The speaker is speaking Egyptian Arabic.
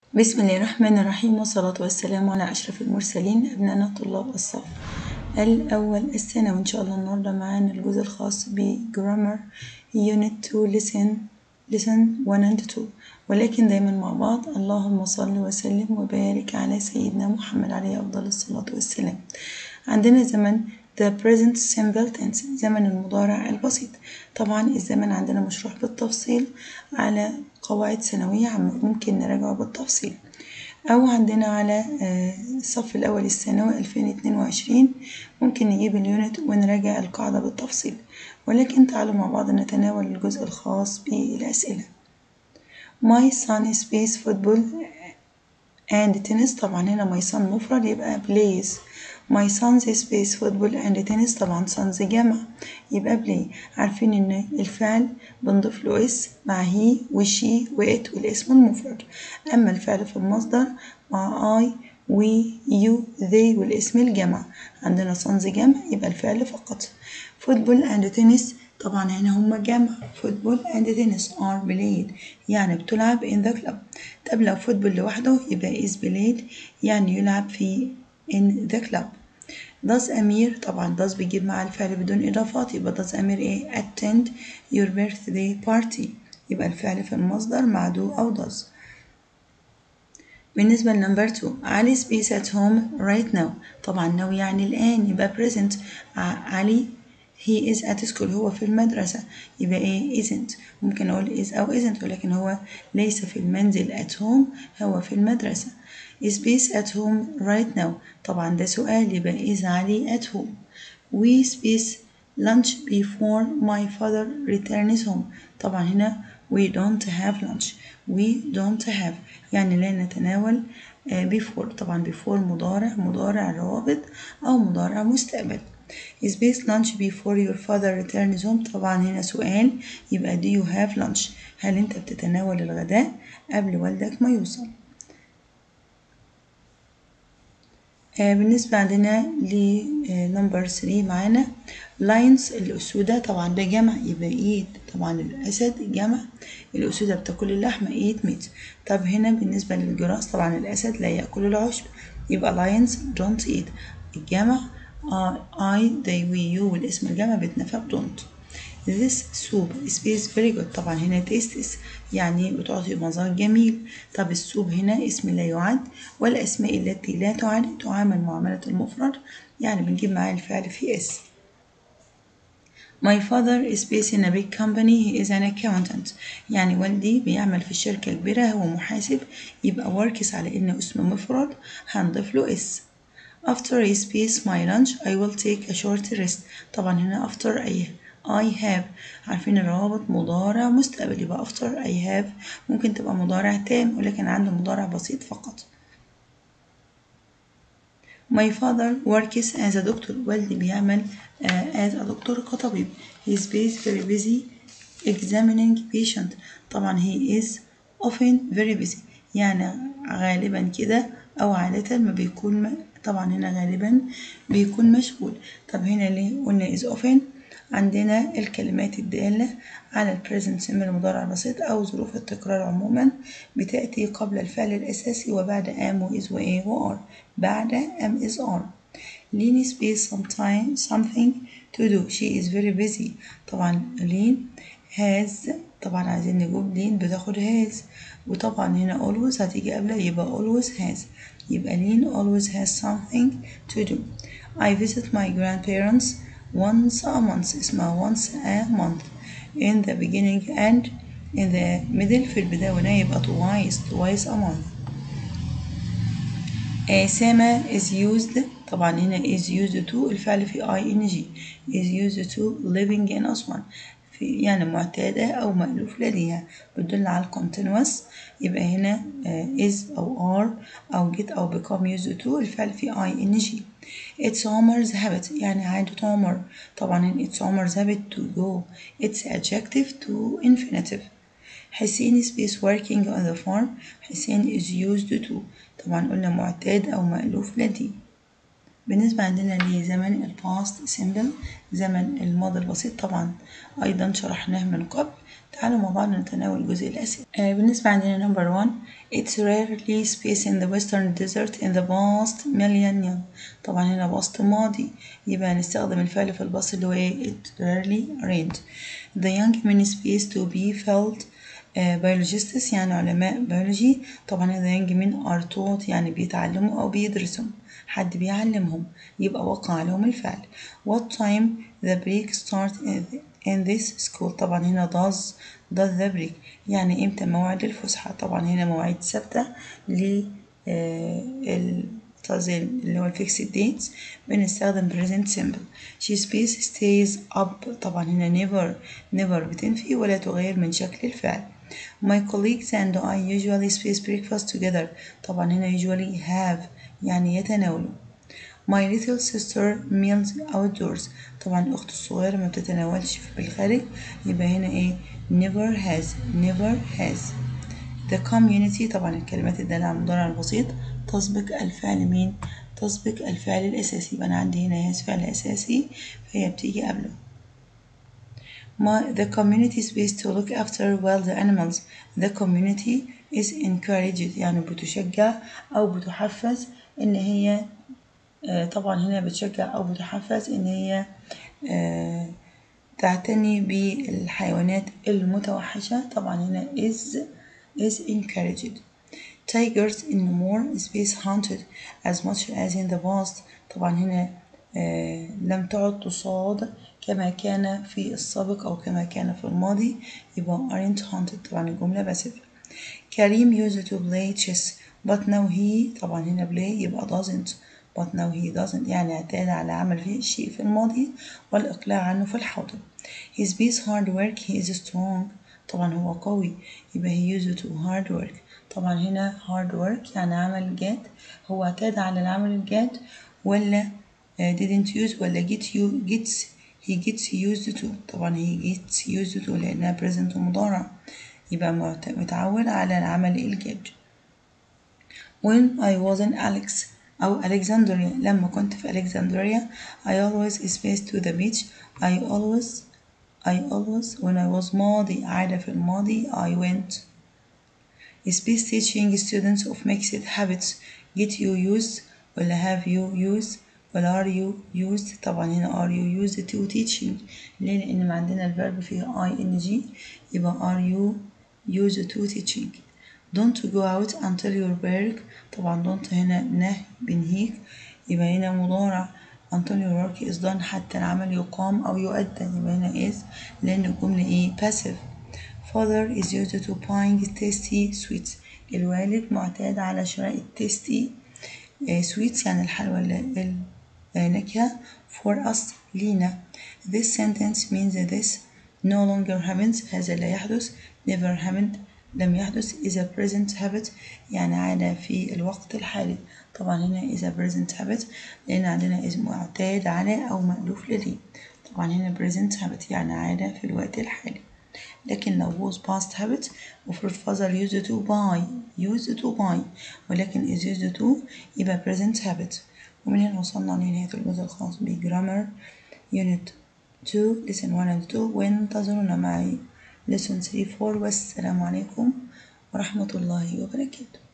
بسم الله الرحمن الرحيم والصلاة والسلام على أشرف المرسلين أبنائنا طلاب الصف الأول الثانوي إن شاء الله النهاردة معانا الجزء الخاص بجرامر يونت 2 lesson lesson 1 and 2 ولكن دايما مع بعض اللهم صل وسلم وبارك على سيدنا محمد عليه أفضل الصلاة والسلام عندنا زمن the present simple tense زمن المضارع البسيط طبعا الزمن عندنا مشروح بالتفصيل على قواعد ثانوية عامة ممكن نراجعه بالتفصيل أو عندنا على الصف الأول الثانوي 2022 ممكن نجيب اليونت ونراجع القاعدة بالتفصيل ولكن تعالوا مع بعض نتناول الجزء الخاص بالأسئلة My son plays football and tennis طبعا هنا my son مفرد يبقى plays My sons plays football and tennis طبعا sons جمع يبقى play عارفين ان الفعل بنضيف له اس مع هي وشي وات والاسم المفرد اما الفعل في المصدر مع I we you they والاسم الجمع عندنا sons جمع يبقى الفعل فقط football and tennis طبعا هنا هما جمع football and tennis are played يعني بتلعب in the club طب لو فوتبول لوحده يبقى is played يعني يلعب في in the club does أمير طبعا does بيجيب مع الفعل بدون إضافات يبقى does أمير إيه attend your birthday party يبقى الفعل في المصدر مع do أو does بالنسبة لنمبر 2 علي space at home right now طبعا now يعني الآن يبقى present علي he is at school هو في المدرسة يبقى ايه isn't ممكن اقول is او isn't ولكن هو ليس في المنزل at home هو في المدرسة is space at home right now طبعا ده سؤال يبقى is علي at home we space lunch before my father returns home طبعا هنا we don't have lunch we don't have يعني لا نتناول before طبعا before مضارع مضارع روابط أو مضارع مستقبل is based lunch before your father returns home طبعا هنا سؤال يبقى do you have lunch هل انت بتتناول الغداء قبل والدك ما يوصل آه بالنسبة عندنا لنمبر 3 معانا lions الأسودة طبعا ده جمع يبقى ايد طبعا الأسد جمع الأسودة بتاكل اللحمة eat meat طب هنا بالنسبة للجراس طبعا الأسد لا يأكل العشب يبقى lions don't eat الجمع I, they, we, you والاسم الجمع بيتنفى بدونت This soup is very good طبعا هنا tastes يعني بتعطي مذاق جميل طب السوب هنا اسم لا يعد والأسماء التي لا تعد تعامل معاملة المفرد يعني بنجيب معاه الفعل في اس My father is based in a big company he is an accountant يعني والدي بيعمل في شركة كبيرة هو محاسب يبقى works على إنه اسم مفرد هنضيف له اس After I space my lunch I will take a short rest طبعا هنا after I I have عارفين الروابط مضارع مستقبل يبقى after I have ممكن تبقى مضارع تام ولكن عنده مضارع بسيط فقط My father works as a doctor والدي بيعمل uh, as a doctor كطبيب He is very busy examining patient طبعا he is often very busy يعني غالبا كده أو عادة ما بيكون طبعا هنا غالبا بيكون مشغول طب هنا ليه قلنا is often عندنا الكلمات الدالة على البريزنت سيمبل المضارع البسيط أو ظروف التكرار عموما بتأتي قبل الفعل الأساسي وبعد am و is و a و are بعد am is are لين space sometime something to do she is very busy طبعا لين has طبعا عايزين نجيب لين بتاخد has وطبعا هنا always هتيجي قبلها يبقى always has يبقى لين always has something to do I visit my grandparents once a month اسمها once a month in the beginning and in the middle في البداية والنهاية يبقى twice twice a month uh, سما is used طبعا هنا is used to الفعل في ing is used to living in أسوان في يعني معتادة أو مألوف لديها بتدل على الكونتينوس يبقى هنا is أو are أو get أو become used to الفعل في ing it's Homer's habit يعني عادة عمر طبعا it's Homer's habit to go it's adjective to infinitive حسين is working on the farm حسين is used to طبعا قلنا معتاد أو مألوف لديه بالنسبة عندنا لزمن الباست سيمبل زمن الماضي البسيط طبعا أيضا شرحناه من قبل تعالوا مع بعض نتناول جزء الأسئلة آه بالنسبة عندنا number one It's rarely space in the western desert in the past millennium طبعا هنا past ماضي يبقى هنستخدم الفعل في الباص اللي هو ايه It rarely rained The young men space to be felt biologists يعني علماء بيولوجي طبعا the young men are taught يعني بيتعلموا أو بيدرسوا حد بيعلمهم يبقى وقع عليهم الفعل What time the break start in this school طبعا هنا does does the break يعني امتى موعد الفسحة طبعا هنا مواعيد ثابتة ل اللي هو الفيكسد ديتس بنستخدم present simple she space stays up طبعا هنا never never بتنفي ولا تغير من شكل الفعل My colleagues and I usually space breakfast together طبعا هنا usually have يعني يتناولوا My little sister meals outdoors طبعا الأخت الصغيرة ما بتتناولش في بالخارج يبقى هنا إيه never has never has The community طبعا الكلمات الدالة على المضارع البسيط تسبق الفعل مين؟ تسبق الفعل الأساسي يبقى أنا عندي هنا has فعل أساسي فهي بتيجي قبله My, the community space to look after wild animals the community is encouraged يعني بتشجع أو بتحفز إن هي آه طبعا هنا بتشجع أو بتحفز إن هي آه تعتني بالحيوانات المتوحشة طبعا هنا is is encouraged tigers in more space hunted as much as in the past طبعا هنا آه لم تعد تصاد كما كان في السابق أو كما كان في الماضي يبقى aren't hunted طبعا الجملة باسف كريم used to play chess but now he طبعا هنا play يبقى doesn't but now he doesn't يعني اعتاد على عمل فيه الشيء في الماضي والإقلاع عنه في الحاضر his base hard work he is strong طبعا هو قوي يبقى he used to hard work طبعا هنا hard work يعني عمل جاد هو اعتاد على العمل الجاد ولا didn't use ولا get you gets he gets used to طبعا he gets used to لأنها present مضارع يبقى متعود على العمل الجاد when I was in Alex أو Alexandria لما كنت في Alexandria I always spaced to the beach I always I always when I was ماضي عادة في الماضي I went space teaching students of mixed habits get you used ولا have you used ولا are you used طبعا هنا are you used to teaching ليه لأن عندنا الفيرب فيه ing يبقى are you used to teaching don't go out until your work طبعا don't هنا نهي بنهيك يبقى هنا مضارع until your work is done حتى العمل يقام أو يؤدى يبقى هنا is لأن الجملة إيه passive father is used to buying tasty sweets الوالد معتاد على شراء التيستي sweets يعني الحلوى النكهة for us لينا this sentence means this no longer happens هذا لا يحدث never happened لم يحدث is a present habit يعني عادة في الوقت الحالي طبعا هنا is a present habit لأن عندنا اسم معتاد على أو مألوف لديه طبعا هنا present habit يعني عادة في الوقت الحالي لكن لو was past habit مفروض father used to buy used to buy ولكن is used to يبقى present habit ومن هنا وصلنا لنهاية الجزء الخاص بجرامر unit 2 lesson 1 and 2 وانتظرونا معي lesson 3 4 والسلام عليكم ورحمة الله وبركاته